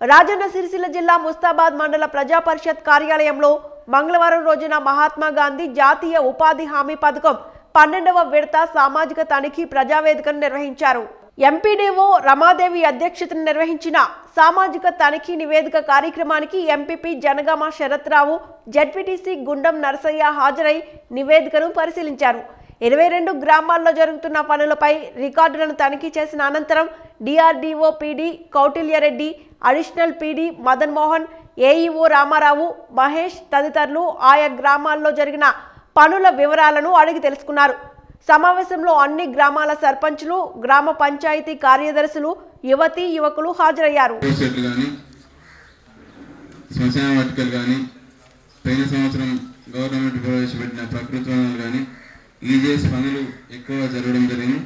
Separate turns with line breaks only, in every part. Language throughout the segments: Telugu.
రాజన్న సిరిసిల్ల జిల్లా ముస్తాబాద్ మండల ప్రజా పరిషత్ కార్యాలయంలో మంగళవారం రోజున మహాత్మా గాంధీ జాతీయ ఉపాధి హామీ పథకం పన్నెండవ విడత సామాజిక తనిఖీ ప్రజావేదికను నిర్వహించారు ఎంపీడీఓ రమాదేవి అధ్యక్షతన నిర్వహించిన సామాజిక తనిఖీ నివేదిక కార్యక్రమానికి ఎంపీపీ జనగామ శరత్రావు జడ్పీటీసీ గుండం నరసయ్య హాజరై నివేదికను పరిశీలించారు ఇరవై రెండు గ్రామాల్లో జరుగుతున్న పనులపై రికార్డులను తనిఖీ చేసిన అనంతరం DRDO PD Kautilya Reddy additional PD Madan Mohan AEO Rama Rao Mahesh తదితరులు ఆయా గ్రామాల్లో జరిగిన పనుల వివరాలను అడిగి తెలుసుకున్నారు సమావేశంలో అన్ని గ్రామాల సర్పంచులు గ్రామ పంచాయతీ కార్యదర్శులు యువతీ యువకులు హాజరయ్యారు
షెడ్లు కానీ శ్మశాన వాటికలు కానీ పోయిన సంవత్సరం గవర్నమెంట్ ప్రవేశపెట్టిన ప్రకృతి వనాలు కానీ ఈజీఎస్ పనులు ఎక్కువ జరగడం జరిగింది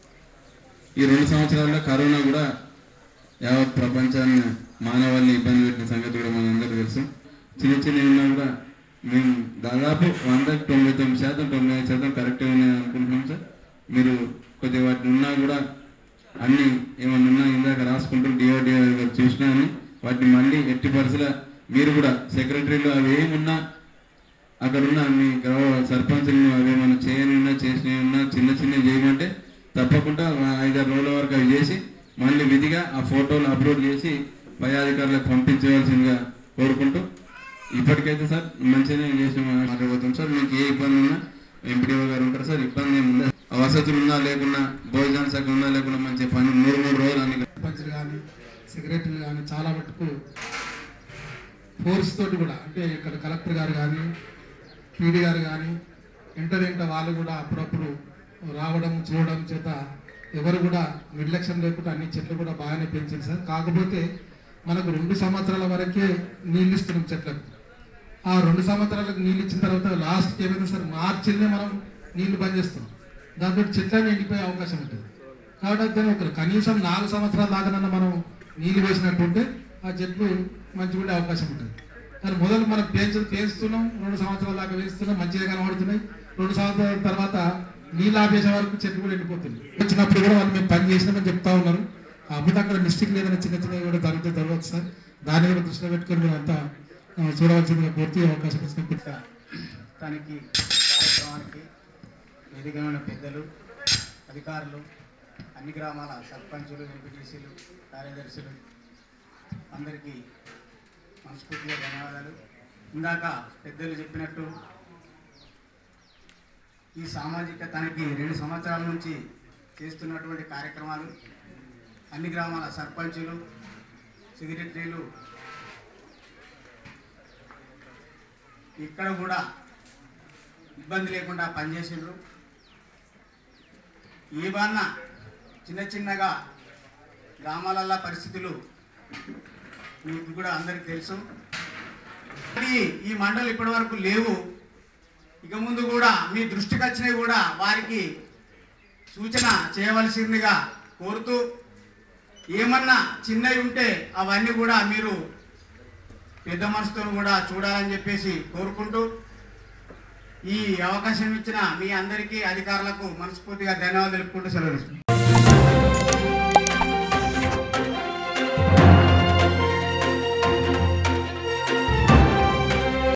ఈ రెండు సంవత్సరాల్లో కరోనా కూడా యావత్ ప్రపంచాన్ని మానవాళిని ఇబ్బంది పెట్టిన సంగతి కూడా మనందరికీ తెలుసు చిన్న చిన్న ఉన్నా కూడా మేము దాదాపు వందకి తొంభై తొమ్మిది శాతం తొంభై ఐదు శాతం కరెక్ట్గా ఉన్నాయని అనుకుంటున్నాం సార్ మీరు కొద్దిగా వాటిని ఉన్నా కూడా అన్ని ఏమన్నా ఉన్నా ఇందాక రాసుకుంటూ డిఓడిఓ గారు చూసినా అని వాటిని మళ్ళీ ఎట్టి పరిస్థితుల మీరు కూడా సెక్రటరీలు అవి ఏమున్నా అక్కడ ఉన్న మీ గ్రామ సర్పంచులను అవి ఏమైనా చేయని ఉన్నా చేసినవి ఉన్నా చిన్న చిన్నవి చేయమంటే తప్పకుండా ఆ ఐదారు రోజుల వరకు అవి చేసి మళ్ళీ విధిగా ఆ ఫోటోలు అప్లోడ్ చేసి పై అధికారులకు పంపించవలసిందిగా కోరుకుంటూ ఇప్పటికైతే సార్ మంచిగానే చేసిన మాట్లాడబోతాం సార్ మీకు ఏ ఇబ్బంది ఉన్నా ఎంపీడీఓ గారు ఉంటారు సార్ ఇబ్బంది ఏమి ఉండదు ఆ వసతులు ఉన్నా లేకున్నా భోజనాలు సగం ఉన్నా లేకున్నా మంచి పని మూడు మూడు రోజులు అన్ని
సర్పంచ్లు కానీ సెక్రటరీలు కానీ చాలా మటుకు ఫోర్స్ తోటి కూడా అంటే ఇక్కడ కలెక్టర్ గారు కానీ పీడీ గారు కానీ ఎంట వెంట వాళ్ళు కూడా అప్పుడప్పుడు రావడం చూడడం చేత ఎవరు కూడా నిర్లక్ష్యం లేకుండా అన్ని చెట్లు కూడా బాగానే పెంచారు సార్ కాకపోతే మనకు రెండు సంవత్సరాల వరకే నీళ్ళు ఇస్తున్నాం చెట్లకు ఆ రెండు సంవత్సరాలకు నీళ్ళు ఇచ్చిన తర్వాత లాస్ట్ ఏమైంది సార్ మార్చిలోనే మనం నీళ్లు బంద్ చేస్తాం దాంతో చెట్లన్నీ ఎండిపోయే అవకాశం ఉంటుంది కాబట్టి దాన్ని ఒక కనీసం నాలుగు సంవత్సరాల దాకానన్నా మనం నీళ్లు వేసినట్టుంటే ఆ చెట్లు మంచిగా ఉండే అవకాశం ఉంటుంది కానీ మొదలు మనం పేంచు పేస్తున్నాం రెండు సంవత్సరాల దాకా వేస్తున్నాం మంచిగా కనబడుతున్నాయి రెండు సంవత్సరాల తర్వాత నీళ్ళు ఆపేసే వరకు చెట్లు కూడా ఎండిపోతుంది వచ్చినప్పుడు కూడా వాళ్ళు మేము పని చేసినామని చెప్తా ఉన్నారు కాకపోతే అక్కడ మిస్టేక్ లేదని చిన్న చిన్నవి కూడా జరిగితే జరగవచ్చు సార్ దాన్ని కూడా దృష్టిలో పెట్టుకొని మీరు అంతా ఆ, చూడవలసిందిగా పూర్తి అవకాశం ఇచ్చినప్పుడు
తనకి కార్యక్రమానికి వేదికమైన పెద్దలు అధికారులు అన్ని గ్రామాల సర్పంచులు ఎంపీటీసీలు కార్యదర్శులు అందరికీ మనస్ఫూర్తిగా ధన్యవాదాలు ఇందాక పెద్దలు చెప్పినట్టు ఈ సామాజిక తనకి రెండు సంవత్సరాల నుంచి చేస్తున్నటువంటి కార్యక్రమాలు అన్ని గ్రామాల సర్పంచులు సెక్రటరీలు ఇక్కడ కూడా ఇబ్బంది లేకుండా పనిచేసిండ్రు ఏమన్నా చిన్న చిన్నగా గ్రామాలల్లో పరిస్థితులు మీకు కూడా అందరికి తెలుసు కానీ ఈ మండలి ఇప్పటి వరకు లేవు ఇక ముందు కూడా మీ దృష్టికి వచ్చినవి కూడా వారికి సూచన చేయవలసిందిగా కోరుతూ ఏమన్నా చిన్నవి ఉంటే అవన్నీ కూడా మీరు పెద్ద మనసుతో కూడా చూడాలని చెప్పేసి కోరుకుంటూ ఈ అవకాశం ఇచ్చిన మీ అందరికీ అధికారులకు మనస్ఫూర్తిగా ధన్యవాదాలు తెలుపుకుంటూ సెలవు తీసుకుంటాను.